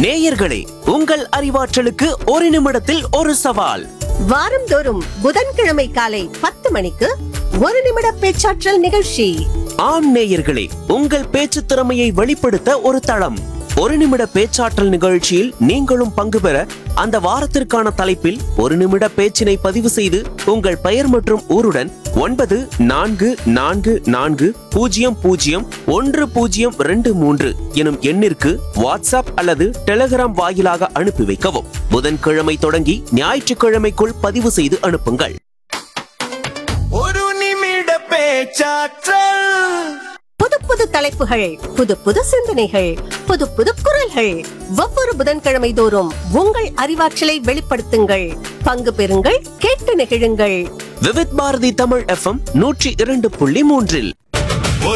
நேயர்களே உங்கள் அறிவாற்றலுக்கு ஒரு நிமிடத்தில் ஒரு சவால் வாரந்தோறும் புதன்கிழமை காலை பத்து மணிக்கு ஒரு நிமிட பேச்சாற்றல் நிகழ்ச்சி ஆம் நேயர்களே உங்கள் பேச்சு திறமையை வெளிப்படுத்த ஒரு தளம் ஒரு நிமிட பேச்சாற்றல் நிகழ்ச்சியில் நீங்களும் பங்கு பெற அந்த வாரத்திற்கான தலைப்பில் ஒரு நிமிட பேச்சினை பதிவு செய்து உங்கள் பெயர் மற்றும் ஊருடன் ஒன்பது நான்கு நான்கு நான்கு பூஜ்ஜியம் பூஜ்ஜியம் ஒன்று பூஜ்ஜியம் ரெண்டு மூன்று எனும் எண்ணிற்கு வாட்ஸ்அப் அல்லது டெலிகிராம் வாயிலாக அனுப்பி வைக்கவும் புதன்கிழமை தொடங்கி ஞாயிற்றுக்கிழமைக்குள் பதிவு செய்து அனுப்புங்கள் ஒரு நிமிட பேச்சாற்றல் புது புது தலைப்புகள் புது புது சிந்தனைகள் புது புது குரல்கள் ஒவ்வொரு புதன்கிழமை தோறும் உங்கள் அறிவாற்றலை வெளிப்படுத்துங்கள் பங்கு பெறுங்கள் கேட்டு நெகிழுங்கள் விவித் பாரதி தமிழ் எஃப்எம் நூற்றி இரண்டு புள்ளி மூன்றில்